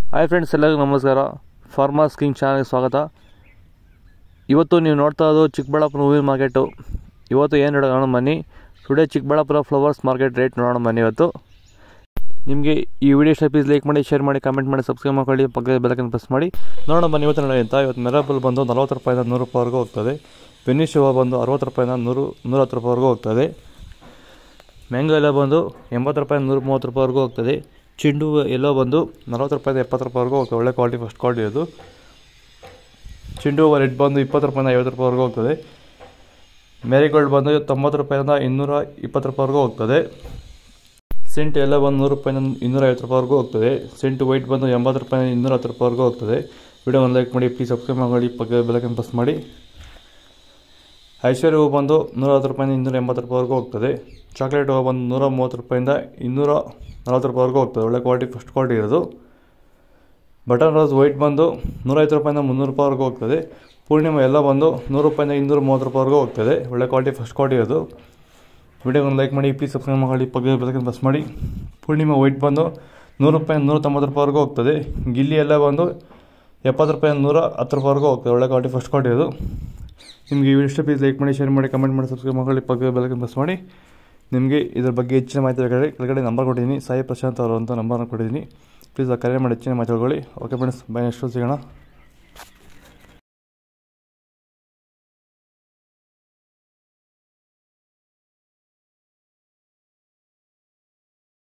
hi friends ಎಲ್ಲರಿಗೂ ನಮಸ್ಕಾರ farmers king ಚಾನಲ್ಗೆ ಸ್ವಾಗತ ಇವತ್ತು ನೀವು ನೋಡ್ತಾ ಇರೋದು ಚಿಕ್ಕಬಳ್ಳಾಪುರ ಹೂವಿನ ಮಾರ್ಕೆಟು ಇವತ್ತು ಏನು ನೋಡೋಣ ಬನ್ನಿ today Chikkaballapura flowers market rate ನೋಡೋಣ ಬನ್ನಿ ಇವತ್ತು ನಿಮಗೆ ಈ ವಿಡಿಯೋ ಇಷ್ಟ ಪ್ಲೀಸ್ ಲೈಕ್ ಮಾಡಿ ಶೇರ್ ಮಾಡಿ ಕಮೆಂಟ್ ಮಾಡಿ ಸಬ್ಸ್ಕ್ರೈಬ್ ಮಾಡ್ಕೊಳ್ಳಿ ಪಕ್ಕದ ಬೆಲಕನ್ನು ಪ್ರೆಸ್ ಮಾಡಿ ನೋಡೋಣ ಬನ್ನಿ ಇವತ್ತು ನೋಡಿ ಅಂತ ಇವತ್ತು ಮೆರಾಬಲ್ ಬಂದು ನಲ್ವತ್ತು ರೂಪಾಯಿಂದ ನೂರು ರೂಪಾಯಿವರೆಗೂ ಹೋಗ್ತದೆ ಬೆನ್ನಿಶ್ ಹೂವು ಬಂದು ಅರವತ್ತು ರೂಪಾಯಿಂದ ನೂರು ನೂರ ಹತ್ತು ರೂಪಾಯಿವರೆಗೂ ಹೋಗ್ತದೆ ಮ್ಯಾಂಗೋ ಎಲ್ಲ ಬಂದು ಎಂಬತ್ತು ರೂಪಾಯಿ ನೂರ ಮೂವತ್ತು ರೂಪಾಯಿವರೆಗೂ ಹೋಗ್ತದೆ ಚೆಂಡು ಹೂವು ಎಲ್ಲೋ ಬಂದು ನಲ್ವತ್ತು ರೂಪಾಯಿಂದ ಎಪ್ಪತ್ತು ರೂಪಾಯಿವರೆಗೂ ಹೋಗ್ತದೆ ಒಳ್ಳೆ ಕ್ವಾಲಿಟಿ ಫಸ್ಟ್ ಕ್ವಾಲಿಟಿ ಅದು ಚೆಂಡು ಹೂವು ರೆಡ್ ಬಂದು ಇಪ್ಪತ್ತು ರೂಪಾಯಿಂದ ಐವತ್ತು ರೂಪಾಯಿವರೆಗೂ ಹೋಗ್ತದೆ ಮ್ಯಾರಿಗೋಲ್ಡ್ ಬಂದು ತೊಂಬತ್ತು ರೂಪಾಯಿಂದ ಇನ್ನೂರ ಇಪ್ಪತ್ತು ರೂಪಾಯಿವರೆಗೂ ಹೋಗ್ತದೆ ಸೆಂಟ್ ಎಲ್ಲ ಬಂದು ನೂರು ರೂಪಾಯಿಂದ ಇನ್ನೂರ ಐವತ್ತು ರೂಪಾಯಿವರೆಗೂ ಹೋಗ್ತದೆ ಸೆಂಟ್ ವೈಟ್ ಬಂದು ಎಂಬತ್ತು ರೂಪಾಯಿಂದ ಇನ್ನೂರ ಹತ್ತು ರೂಪಾಯಿವರೆಗೂ ಹೋಗ್ತದೆ ವಿಡಿಯೋ ಒಂದು ಲೈಕ್ ಮಾಡಿ ಪ್ಲೀಸ್ ಸಬ್ಸ್ಕ್ರೈಬ್ ಮಾಡಿ ಪಕ್ಕ ಬೆಲಕನ್ನು ಪ್ರೆಸ್ ಮಾಡಿ ಐಶ್ವರ್ಯ ಹೂವು ಬಂದು ನೂರ ಹತ್ತು ರೂಪಾಯಿಂದ ಇನ್ನೂರ ಎಂಬತ್ತು ರೂಪಾಯಿವರೆಗೂ ಹೋಗ್ತದೆ ಚಾಕ್ಲೇಟ್ ಹೂವು ಬಂದು ನೂರ ಮೂವತ್ತು ರೂಪಾಯಿಂದ ಇನ್ನೂರ ನಲ್ವತ್ತು ರೂಪಾಯಿವರೆಗೂ ಹೋಗ್ತದೆ ಒಳ್ಳೆ ಕ್ವಾಲಿಟಿ ಫಸ್ಟ್ ಕ್ವಾಲಿಟಿ ಇರೋದು ಬಟನ್ ರೋಸ್ ವೈಟ್ ಬಂದು ನೂರೈವತ್ತು ರೂಪಾಯಿಂದ ಮುನ್ನೂರು ರೂಪಾಯಿವರೆಗೂ ಹೋಗ್ತದೆ ಪೂರ್ಣಿಮಾ ಎಲ್ಲ ಬಂದು ನೂರು ರೂಪಾಯಿಂದ ಇನ್ನೂರ ಮೂವತ್ತು ರೂಪಾಯಿವರೆಗೂ ಹೋಗ್ತದೆ ಒಳ್ಳೆ ಕ್ವಾಲಿಟಿ ಫಸ್ಟ್ ಕ್ವಾಲಿಟಿ ಇರೋದು ವಿಡಿಯೋ ಒಂದು ಲೈಕ್ ಮಾಡಿ ಪ್ಲೀಸ್ ಸಬ್ಸ್ಕ್ರೈಬ್ ಮಾಡಿ ಪಕ್ಕದ ಬೆಲಕನ್ನು ಪ್ರೆಸ್ ಮಾಡಿ ಪೂರ್ಣಿಮಾ ವೈಟ್ ಬಂದು ನೂರು ರೂಪಾಯಿ ನೂರ ತೊಂಬತ್ತು ರೂಪಾಯಿವರೆಗೂ ಹೋಗ್ತದೆ ಗಿಲ್ಲಿ ಎಲ್ಲ ಬಂದು ಎಪ್ಪತ್ತು ರೂಪಾಯಿ ನೂರ ಹತ್ತು ರೂಪಾಯಿವರೆಗೂ ಹೋಗ್ತದೆ ಒಳ್ಳೆ ಕ್ವಾಲಿಟಿ ಫಸ್ಟ್ ಕ್ವಾಲಿಟಿ ಅದು ನಿಮಗೆ ಈ ವಿಡಿಯೋ ಇಷ್ಟ ಪ್ಲೀಸ್ ಲೈಕ್ ಮಾಡಿ ಶೇರ್ ಮಾಡಿ ಕಮೆಂಟ್ ಮಾಡಿ ಸಬ್ಸ್ಕ್ರೈಬ್ ಮಾಡಿ ಪಕ್ಕದ ಬೆಲಕನ್ನು ಪ್ರೆಸ್ ಮಾಡಿ ನಿಮಗೆ ಇದ್ರ ಬಗ್ಗೆ ಹೆಚ್ಚಿನ ಮಾಹಿತಿ ಬೇಕಾದರೆ ಕೆಳಗಡೆ ನಂಬರ್ ಕೊಟ್ಟಿದ್ದೀನಿ ಸಾಯಿ ಪ್ರಶಾಂತ್ ಅವರು ಅಂತ ನಂಬರ್ನ ಕೊಟ್ಟಿದ್ದೀನಿ ಪ್ಲೀಸ್ ಆ ಕರೆ ಮಾಡಿ ಹೆಚ್ಚಿನ ಮಾಹಿತಿ ತಿಳ್ಕೊಳ್ಳಿ ಓಕೆ ಫ್ರೆಂಡ್ಸ್ ಬೈ ನೆಕ್ಸ್ಟ್ ಸಿಗೋಣ